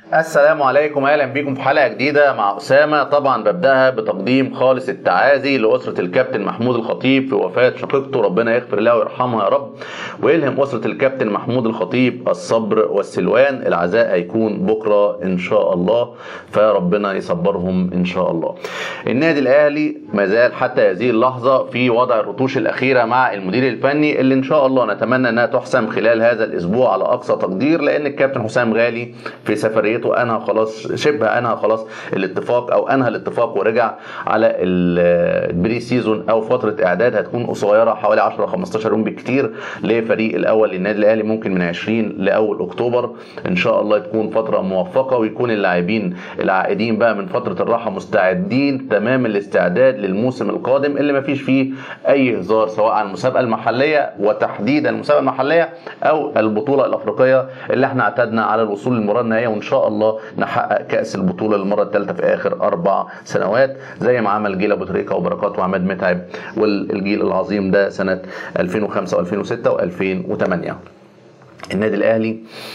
السلام عليكم اهلا بيكم في حلقه جديده مع اسامه طبعا ببداها بتقديم خالص التعازي لاسره الكابتن محمود الخطيب في وفاه شقيقته ربنا يغفر له ويرحمها يا رب ويلهم اسره الكابتن محمود الخطيب الصبر والسلوان العزاء هيكون بكره ان شاء الله فربنا يصبرهم ان شاء الله النادي الاهلي ما زال حتى هذه اللحظه في وضع الرتوش الاخيره مع المدير الفني اللي ان شاء الله نتمنى انها تحسم خلال هذا الاسبوع على اقصى تقدير لان الكابتن حسام غالي في سفريته انهى خلاص شبه انهى خلاص الاتفاق او انهى الاتفاق ورجع على البري سيزون او فتره اعداد هتكون قصيره حوالي 10 15 يوم بالكثير لفريق الاول للنادي الاهلي ممكن من 20 لاول اكتوبر ان شاء الله تكون فتره موفقه ويكون اللاعبين العائدين بقى من فتره الراحه مستعدين تمام الاستعداد للموسم القادم اللي ما فيش فيه اي هزار سواء على المسابقه المحليه وتحديدا المسابقه المحليه او البطوله الافريقيه اللي احنا اعتدنا على الوصول للمباراه النهائيه وان شاء الله نحقق كاس البطوله للمره الثالثه في اخر اربع سنوات زي ما عمل جيل ابو تريكه وبركات وعماد متعب والجيل العظيم ده سنه 2005 و2006 و2008 النادي الاهلي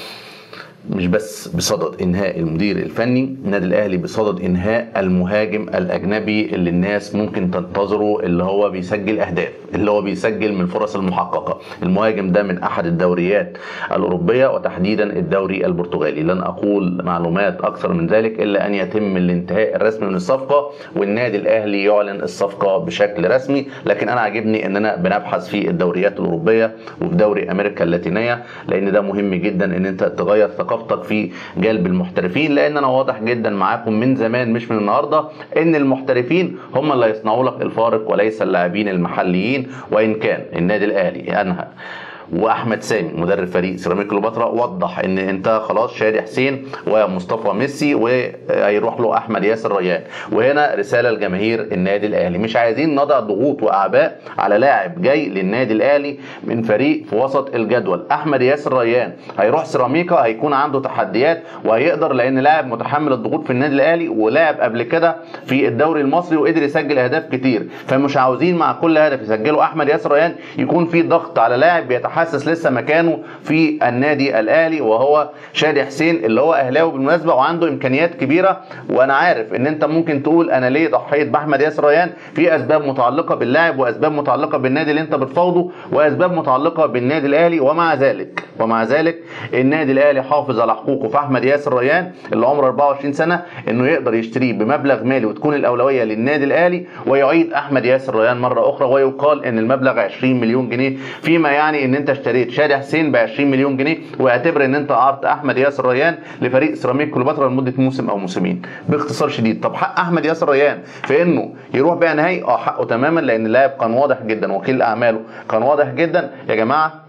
مش بس بصدد انهاء المدير الفني النادي الاهلي بصدد انهاء المهاجم الاجنبي اللي الناس ممكن تنتظره اللي هو بيسجل اهداف اللي هو بيسجل من الفرص المحققه المهاجم ده من احد الدوريات الاوروبيه وتحديدا الدوري البرتغالي لن اقول معلومات اكثر من ذلك الا ان يتم الانتهاء الرسمي من الصفقه والنادي الاهلي يعلن الصفقه بشكل رسمي لكن انا عاجبني اننا بنبحث في الدوريات الاوروبيه وفي دوري امريكا اللاتينيه لان ده مهم جدا ان انت تغير ثقافه ثقافتك في جلب المحترفين لان انا واضح جدا معاكم من زمان مش من النهارده ان المحترفين هم اللي هيصنعوا لك الفارق وليس اللاعبين المحليين وان كان النادي الاهلي انهى واحمد سامي مدرب فريق سيراميك كليوباترا وضح ان انت خلاص شادي حسين ومصطفى ميسي وهيروح له احمد ياسر ريان وهنا رساله لجماهير النادي الاهلي مش عايزين نضع ضغوط واعباء على لاعب جاي للنادي الاهلي من فريق في وسط الجدول احمد ياسر ريان هيروح سيراميكا هيكون عنده تحديات وهيقدر لان لاعب متحمل الضغوط في النادي الاهلي ولعب قبل كده في الدوري المصري وقدر يسجل اهداف كتير فمش عاوزين مع كل هدف يسجله احمد ياسر ريان يكون في ضغط على لاعب بيتحمل حاسس لسه مكانه في النادي الاهلي وهو شادي حسين اللي هو اهلاوي بالمناسبه وعنده امكانيات كبيره وانا عارف ان انت ممكن تقول انا ليه ضحيت باحمد ياسر ريان في اسباب متعلقه باللاعب واسباب متعلقه بالنادي اللي انت بتفاوضه واسباب متعلقه بالنادي الاهلي ومع ذلك ومع ذلك النادي الاهلي حافظ على حقوقه في احمد ياسر ريان اللي عمره 24 سنه انه يقدر يشتريه بمبلغ مالي وتكون الاولويه للنادي الاهلي ويعيد احمد ياسر ريان مره اخرى ويقال ان المبلغ 20 مليون جنيه فيما يعني ان انت اشتريت شادي حسين ب 20 مليون جنيه واعتبر ان انت عرضت احمد ياسر ريان لفريق سيراميك كليوباترا لمده موسم او موسمين باختصار شديد طب حق احمد ياسر ريان في انه يروح بيع نهائي اه حقه تماما لان اللاعب كان واضح جدا وكيل اعماله كان واضح جدا يا جماعه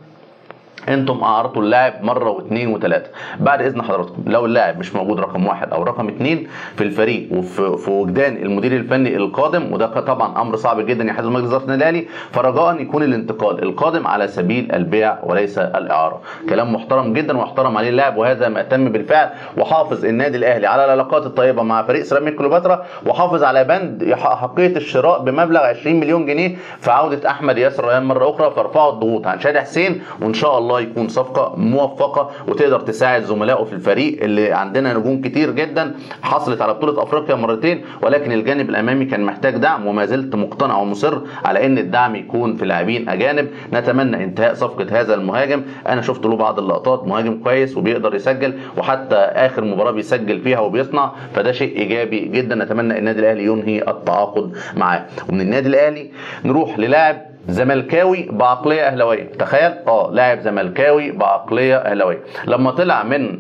انتم اعرتوا اللاعب مره واثنين وثلاثه بعد اذن حضراتكم لو اللاعب مش موجود رقم واحد او رقم اثنين في الفريق وفي في وجدان المدير الفني القادم وده طبعا امر صعب جدا يحدث مجلس اداره النادي الاهلي فرجاء يكون الانتقال القادم على سبيل البيع وليس الاعاره كلام محترم جدا واحترم عليه اللاعب وهذا ما تم بالفعل وحافظ النادي الاهلي على العلاقات الطيبه مع فريق سيراميك كليوباترا وحافظ على بند حقيه الشراء بمبلغ 20 مليون جنيه في عوده احمد ياسر ريان مره اخرى فارفعوا الضغوط عن شادي حسين وان شاء الله يكون صفقه موفقه وتقدر تساعد زملائه في الفريق اللي عندنا نجوم كتير جدا حصلت على بطوله افريقيا مرتين ولكن الجانب الامامي كان محتاج دعم وما زلت مقتنع ومصر على ان الدعم يكون في لاعبين اجانب نتمنى انتهاء صفقه هذا المهاجم انا شفت له بعض اللقطات مهاجم كويس وبيقدر يسجل وحتى اخر مباراه بيسجل فيها وبيصنع فده شيء ايجابي جدا نتمنى النادي الاهلي ينهي التعاقد معاه ومن النادي الاهلي نروح للاعب زملكاوي بعقليه اهلاويه تخيل اه لاعب زملكاوي بعقليه اهلاويه لما طلع من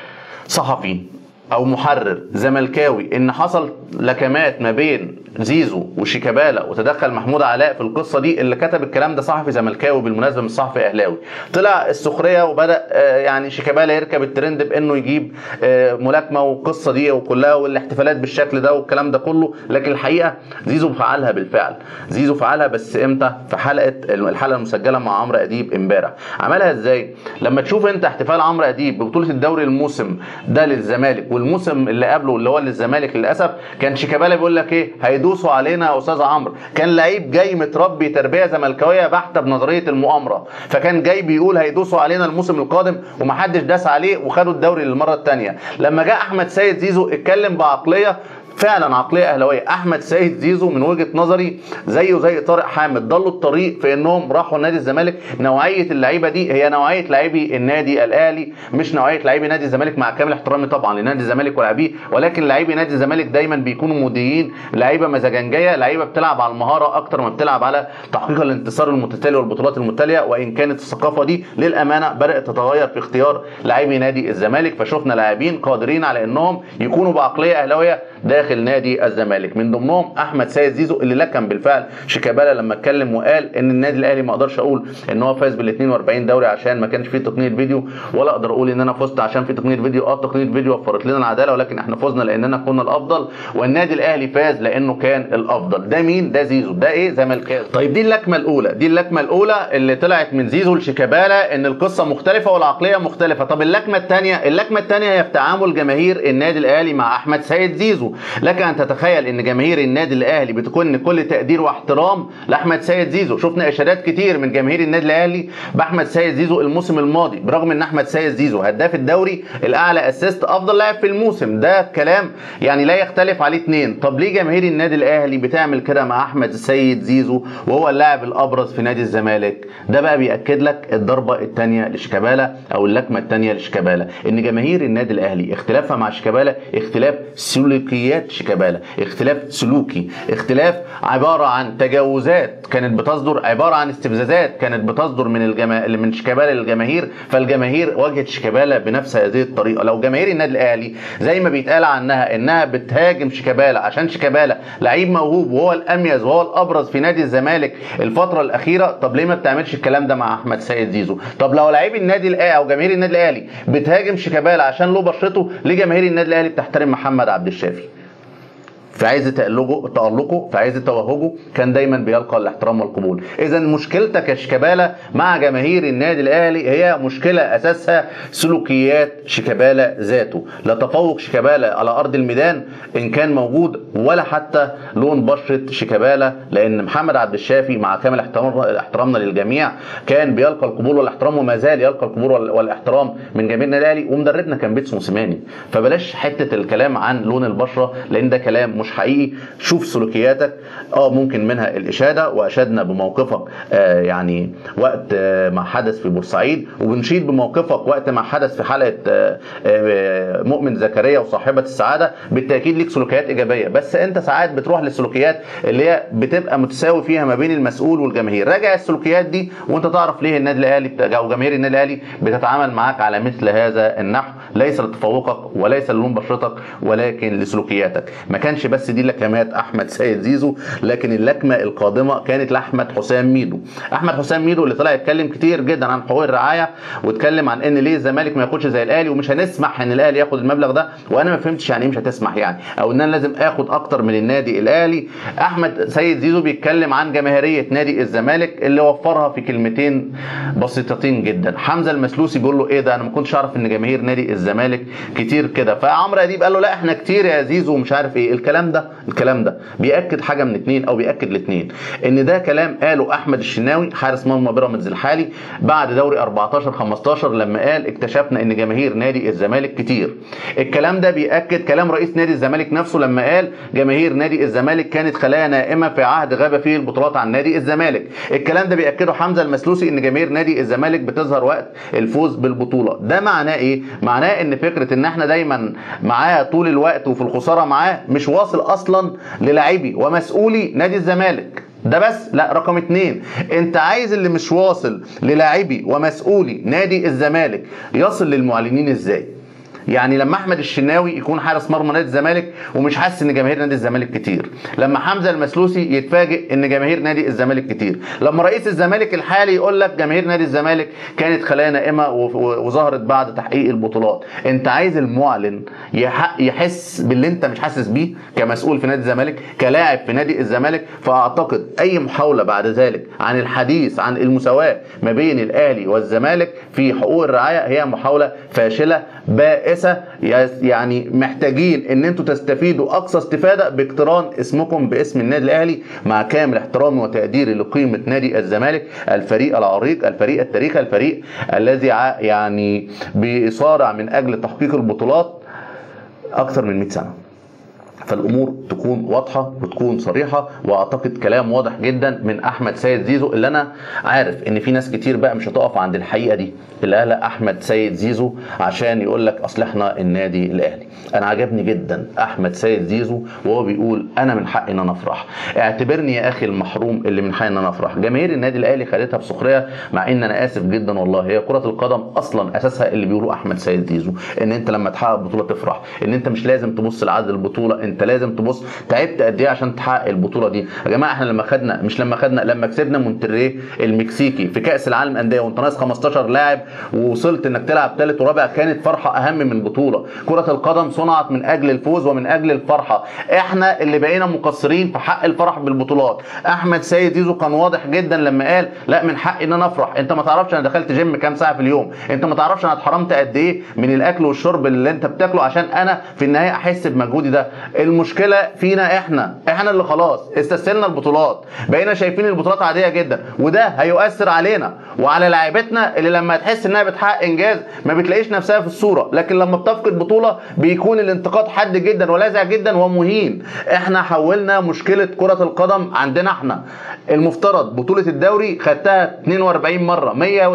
صحفي او محرر زملكاوي ان حصل لكمات ما بين زيزو وشيكابالا وتدخل محمود علاء في القصه دي اللي كتب الكلام ده صحفي زملكاوي بالمناسبه مش صحفي اهلاوي طلع السخريه وبدا يعني شيكابالا يركب الترند بانه يجيب ملاكمه والقصه دي وكلها والاحتفالات بالشكل ده والكلام ده كله لكن الحقيقه زيزو فعلها بالفعل زيزو فعلها بس امتى في حلقه الحلقه المسجله مع عمرو اديب امبارح عملها ازاي لما تشوف انت احتفال عمرو اديب ببطوله الدوري الموسم ده للزمالك والموسم اللي قبله اللي هو للزمالك للاسف كان شيكابالا بيقول لك ايه هيدوسوا علينا يا استاذ عمرو كان لعيب جاي متربي تربيه زملكاويه بحته بنظريه المؤامره فكان جاي بيقول هيدوسوا علينا الموسم القادم ومحدش داس عليه وخدوا الدوري للمره الثانيه لما جاء احمد سيد زيزو اتكلم بعقليه فعلا عقليه اهلاويه احمد سيد زيزو من وجهه نظري زيه زي طارق حامد ضلوا الطريق في انهم راحوا نادي الزمالك نوعيه اللعيبه دي هي نوعيه لاعبي النادي الاهلي مش نوعيه لاعبي نادي الزمالك مع كامل احترامي طبعا لنادي الزمالك ولاعبيه ولكن لاعبي نادي الزمالك دايما بيكونوا موديين لعيبه مزاجنجيه لعيبه بتلعب على المهاره اكتر ما بتلعب على تحقيق الانتصار المتتالي والبطولات المتتاليه وان كانت الثقافه دي للامانه بدات تتغير في اختيار لاعبي نادي الزمالك فشفنا لاعبين قادرين على انهم يكونوا بعقليه اهلاويه داخل نادي الزمالك من ضمنهم احمد سيد زيزو اللي لكن بالفعل شيكابالا لما اتكلم وقال ان النادي الاهلي ما اقدرش اقول ان هو فاز بال 42 دوري عشان ما كانش فيه تقنيه فيديو ولا اقدر اقول ان انا فزت عشان في تقنيه فيديو اه تقنيه فيديو وفرت لنا العداله ولكن احنا فزنا لاننا كنا الافضل والنادي الاهلي فاز لانه كان الافضل ده مين ده زيزو ده ايه زملكاوي طيب دي اللكمه الاولى دي اللكمه الاولى اللي طلعت من زيزو لشيكابالا ان القصه مختلفه والعقليه مختلفه طب اللكمه الثانيه اللكمه الثانيه هي في تعامل جماهير النادي الاهلي مع احمد سيد زيزو لك ان تتخيل ان جماهير النادي الاهلي بتكون كل تقدير واحترام لاحمد سيد زيزو شفنا اشادات كتير من جماهير النادي الاهلي باحمد سيد زيزو الموسم الماضي برغم ان احمد سيد زيزو هداف الدوري الاعلى اسيست افضل لاعب في الموسم ده كلام يعني لا يختلف عليه اثنين طب ليه جماهير النادي الاهلي بتعمل كده مع احمد سيد زيزو وهو اللاعب الابرز في نادي الزمالك ده بقى بياكد لك الضربه الثانيه لشيكابالا او اللكمه الثانيه لشيكابالا ان جماهير النادي الاهلي اختلافها مع شيكابالا اختلاف سلوكيات شيكابالا اختلاف سلوكي اختلاف عباره عن تجاوزات كانت بتصدر عباره عن استفزازات كانت بتصدر من الجما... من شيكابالا للجماهير فالجماهير واجهت شيكابالا بنفس هذه الطريقه لو جماهير النادي الاهلي زي ما بيتقال عنها انها بتهاجم شيكابالا عشان شيكابالا لعيب موهوب وهو الاميز وهو الابرز في نادي الزمالك الفتره الاخيره طب ليه ما بتعملش الكلام ده مع احمد سيد زيزو طب لو لعيب النادي الاهلي او جماهير النادي الاهلي بتهاجم شيكابالا عشان له بشرته ليه جماهير النادي الاهلي بتحترم محمد عبد الشافي في عز تألقه تألقه في عز توهجه كان دايما بيلقى الاحترام والقبول اذا مشكلتك يا شيكابالا مع جماهير النادي الاهلي هي مشكله اساسها سلوكيات شيكابالا ذاته لا تفوق شيكابالا على ارض الميدان ان كان موجود ولا حتى لون بشره شيكابالا لان محمد عبد الشافي مع كامل احترامنا للجميع كان بيلقى القبول والاحترام وما زال يلقى القبول والاحترام من جماهير النادي الاهلي ومدربنا كان بيتسو موسيماني فبلاش حته الكلام عن لون البشره لان ده كلام مش حقيقي شوف سلوكياتك اه ممكن منها الاشاده واشدنا بموقفك آه يعني وقت آه ما حدث في بورسعيد وبنشيد بموقفك وقت ما حدث في حلقه آه آه مؤمن زكريا وصاحبه السعاده بالتاكيد ليك سلوكيات ايجابيه بس انت ساعات بتروح للسلوكيات اللي هي بتبقى متساوي فيها ما بين المسؤول والجماهير راجع السلوكيات دي وانت تعرف ليه النادي الاهلي او جماهير النادي الاهلي بتتعامل معاك على مثل هذا النحو ليس لتفوقك وليس للون بشرتك ولكن لسلوكياتك ما كانش بس دي لكمات احمد سيد زيزو لكن اللكمه القادمه كانت لاحمد حسام ميدو احمد حسام ميدو اللي طلع يتكلم كتير جدا عن حقوق الرعايه واتكلم عن ان ليه الزمالك ما ياخدش زي الاهلي ومش هنسمح ان الاهلي ياخد المبلغ ده وانا ما فهمتش يعني ايه مش هتسمح يعني او ان انا لازم اخد اكتر من النادي الاهلي احمد سيد زيزو بيتكلم عن جماهيريه نادي الزمالك اللي وفرها في كلمتين بسيطتين جدا حمزه المسلوسي بيقول له ايه ده انا ما كنتش اعرف ان جماهير نادي الزمالك كتير كده فعمرو اديب قال له لا احنا كتير يا زيزو ومش عارف ايه الكلام ده الكلام ده بياكد حاجه من اتنين او بياكد الاثنين ان ده كلام قاله احمد الشناوي حارس مرمى بيراميدز الحالي بعد دوري 14 15 لما قال اكتشفنا ان جماهير نادي الزمالك كتير الكلام ده بياكد كلام رئيس نادي الزمالك نفسه لما قال جماهير نادي الزمالك كانت خلايا نائمه في عهد غاب فيه البطولات عن نادي الزمالك الكلام ده بياكده حمزه المسلوسي ان جماهير نادي الزمالك بتظهر وقت الفوز بالبطوله ده معناه ايه معناه ان فكره ان احنا دايما معاه طول الوقت وفي الخساره معاه مش واصل اصلا للاعبي ومسؤولي نادي الزمالك ده بس لا رقم اتنين انت عايز اللي مش واصل للاعبي ومسؤولي نادي الزمالك يصل للمعلنين ازاي يعني لما احمد الشناوي يكون حارس مرمى نادي الزمالك ومش حاسس ان جماهير نادي الزمالك كتير لما حمزه المسلوسي يتفاجئ ان جماهير نادي الزمالك كتير لما رئيس الزمالك الحالي يقول لك جماهير نادي الزمالك كانت خلايا نائمه وظهرت بعد تحقيق البطولات انت عايز المعلن يحس باللي انت مش حاسس بيه كمسؤول في نادي الزمالك كلاعب في نادي الزمالك فاعتقد اي محاوله بعد ذلك عن الحديث عن المساواه ما بين الاهلي والزمالك في حقوق الرعايه هي محاوله فاشله بائسه بائسه يعني محتاجين ان انتوا تستفيدوا اقصى استفاده باقتران اسمكم باسم النادي الاهلي مع كامل احترامي وتقديري لقيمه نادي الزمالك الفريق العريق الفريق التاريخي الفريق الذي يعني بيصارع من اجل تحقيق البطولات اكثر من 100 سنه فالامور تكون واضحه وتكون صريحه واعتقد كلام واضح جدا من احمد سيد زيزو اللي انا عارف ان في ناس كتير بقى مش هتقف عند الحقيقه دي اللي قالها احمد سيد زيزو عشان يقول لك اصل احنا النادي الاهلي انا عجبني جدا احمد سيد زيزو وهو بيقول انا من حقي ان انا افرح اعتبرني يا اخي المحروم اللي من حقي ان انا افرح جماهير النادي الاهلي خدتها بسخريه مع ان انا اسف جدا والله هي كره القدم اصلا اساسها اللي بيقولوا احمد سيد زيزو ان انت لما تحقق بطوله تفرح ان انت مش لازم تبص لعدد البطوله انت لازم تبص تعبت قد ايه عشان تحقق البطوله دي يا جماعه احنا لما خدنا مش لما خدنا لما كسبنا مونتريه المكسيكي في كاس العالم انديه وانت ناقص 15 لاعب ووصلت انك تلعب ثالث ورابع كانت فرحه اهم من البطوله كره القدم صنعت من اجل الفوز ومن اجل الفرحه احنا اللي بقينا مقصرين في حق الفرح بالبطولات احمد سيد زيزو كان واضح جدا لما قال لا من حقي ان انا افرح انت ما تعرفش انا دخلت جيم كام ساعه في اليوم انت ما تعرفش انا اتحرمت قد ايه من الاكل والشرب اللي انت بتاكله عشان انا في النهايه احس بمجهودي ده المشكله فينا احنا احنا اللي خلاص استسهلنا البطولات بقينا شايفين البطولات عاديه جدا وده هيؤثر علينا وعلى لاعيبتنا اللي لما تحس انها بتحقق انجاز ما بتلاقيش نفسها في الصوره لكن لما بتفقد بطوله بيكون الانتقاد حاد جدا ولاذع جدا ومهين احنا حولنا مشكله كره القدم عندنا احنا المفترض بطوله الدوري خدتها 42 مره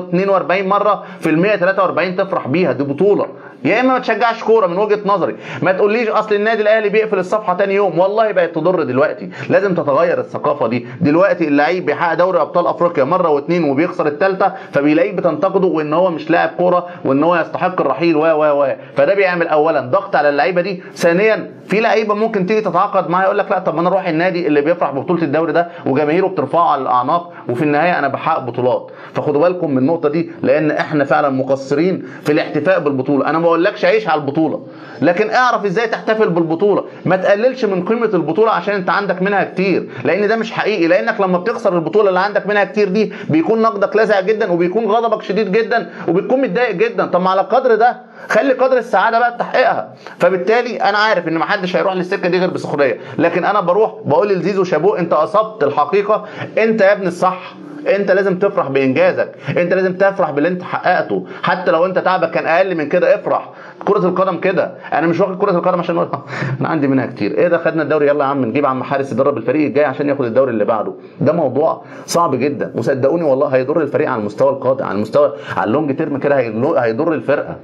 142 مره في ال 143 تفرح بيها دي بطوله يا اما ما تشجعش كوره من وجهه نظري ما تقوليش اصل النادي الاهلي بيقفل الصفحه تاني يوم والله بقت تضر دلوقتي لازم تتغير الثقافه دي دلوقتي اللعيب بيحقق دوري ابطال افريقيا مره واثنين وبيخسر الثالثه فبيلاقيك بتنتقده وان هو مش لاعب كوره وان هو يستحق الرحيل و و و فده بيعمل اولا ضغط على اللعيبه دي ثانيا في لعيبه ممكن تيجي تتعاقد معايا يقول لك لا طب ما انا اروح النادي اللي بيفرح ببطوله الدوري ده وجماهيره بترفعه على الاعناق وفي النهايه انا بحقق بطولات فخدوا بالكم من النقطه دي لان احنا فعلا مقصرين في الاحتفاء بالبطوله انا ما بقولكش عيش على البطوله لكن اعرف ازاي تحتفل بالبطوله ما تقللش من قيمه البطوله عشان انت عندك منها كتير لان ده مش حقيقي لانك لما بتخسر البطوله اللي عندك منها كتير دي بيكون نقدك لاذع جدا وبيكون غضبك شديد جدا وبتكون متضايق جدا طب ما على القدر ده خلي قدر السعاده بقى تحققها فبالتالي انا عارف ان محدش هيروح للسكه دي غير بسخريه لكن انا بروح بقول لزيزو شابوه انت اصبت الحقيقه انت يا ابن الصح انت لازم تفرح بانجازك انت لازم تفرح باللي انت حققته حتى لو انت تعبك كان اقل من كده افرح كرة القدم كده انا مش واخد كرة القدم عشان اقول انا عندي منها كتير ايه ده خدنا الدوري يلا يا عم نجيب عم حارس يدرب الفريق الجاي عشان ياخد الدوري اللي بعده ده موضوع صعب جدا وصدقوني والله هيضر الفريق على المستوى القادم على المستوى على اللونج تيرم كده هيضر الفرقه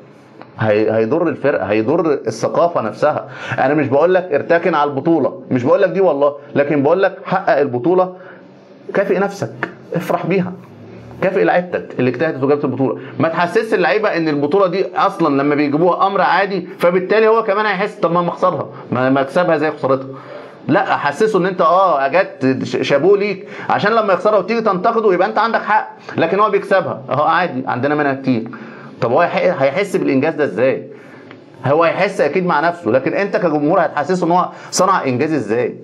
هيضر الفرقه هيضر الثقافه نفسها انا مش بقول لك ارتكن على البطوله مش بقول لك دي والله لكن بقول لك حقق البطوله كافئ نفسك افرح بيها كافئ لعيبتك اللي اجتهدت وجابت البطوله ما تحسسش اللعيبه ان البطوله دي اصلا لما بيجيبوها امر عادي فبالتالي هو كمان هيحس طب ما اخسرها ما اكسبها زي خسارتها لا حسسه ان انت اه اجت شابوه ليك عشان لما يخسرها وتيجي تنتقده يبقى انت عندك حق لكن هو بيكسبها اهو عادي عندنا منها كتير طب هو هيحس بالانجاز ده ازاي هو هيحس اكيد مع نفسه لكن انت كجمهور هتحسسه ان هو صنع انجاز ازاي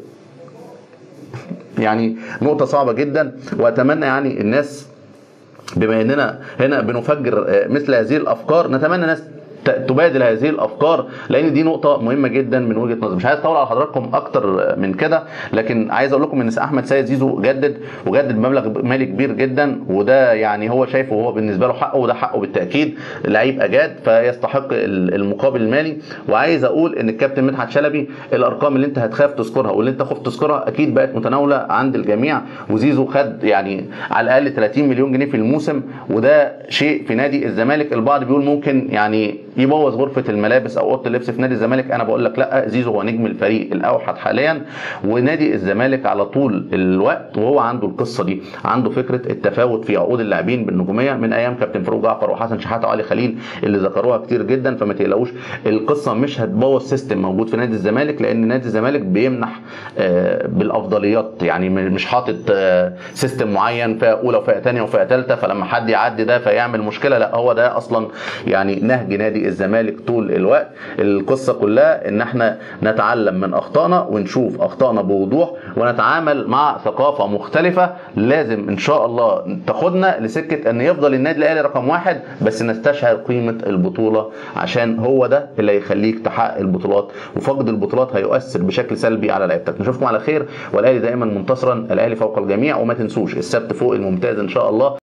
يعني نقطه صعبه جدا واتمنى يعني الناس بما اننا هنا بنفجر مثل هذه الافكار نتمنى الناس تبادل هذه الافكار لان دي نقطه مهمه جدا من وجهه نظري مش عايز اطول على حضراتكم اكتر من كده لكن عايز اقول لكم ان احمد سيد زيزو جدد وجدد بمبلغ مالي كبير جدا وده يعني هو شايفه هو بالنسبه له حقه وده حقه بالتاكيد لعيب اجاد فيستحق المقابل المالي وعايز اقول ان الكابتن مدحت شلبي الارقام اللي انت هتخاف تذكرها واللي انت خفت تذكرها اكيد بقت متناوله عند الجميع وزيزو خد يعني على الاقل 30 مليون جنيه في الموسم وده شيء في نادي الزمالك البعض بيقول ممكن يعني يبوظ غرفه الملابس او اوضه اللبس في نادي الزمالك انا بقول لك لا زيزو هو نجم الفريق الاوحد حاليا ونادي الزمالك على طول الوقت وهو عنده القصه دي عنده فكره التفاوت في عقود اللاعبين بالنجوميه من ايام كابتن فاروق جعفر وحسن شحاته وعلي خليل اللي ذكروها كتير جدا فما تقلقوش القصه مش هتبوظ سيستم موجود في نادي الزمالك لان نادي الزمالك بيمنح بالافضليات يعني مش حاطط سيستم معين فئه اولى وفئه ثانيه وفئه ثالثه فلما حد يعدي ده فيعمل مشكله لا هو ده اصلا يعني نهج نادي الزمالك طول الوقت القصه كلها ان احنا نتعلم من اخطائنا ونشوف اخطائنا بوضوح ونتعامل مع ثقافه مختلفه لازم ان شاء الله تاخدنا لسكه ان يفضل النادي الاهلي رقم واحد بس نستشعر قيمه البطوله عشان هو ده اللي هيخليك تحقق البطولات وفقد البطولات هيؤثر بشكل سلبي على لعيبتك نشوفكم على خير والاهلي دائما منتصرا الاهلي فوق الجميع وما تنسوش السبت فوق الممتاز ان شاء الله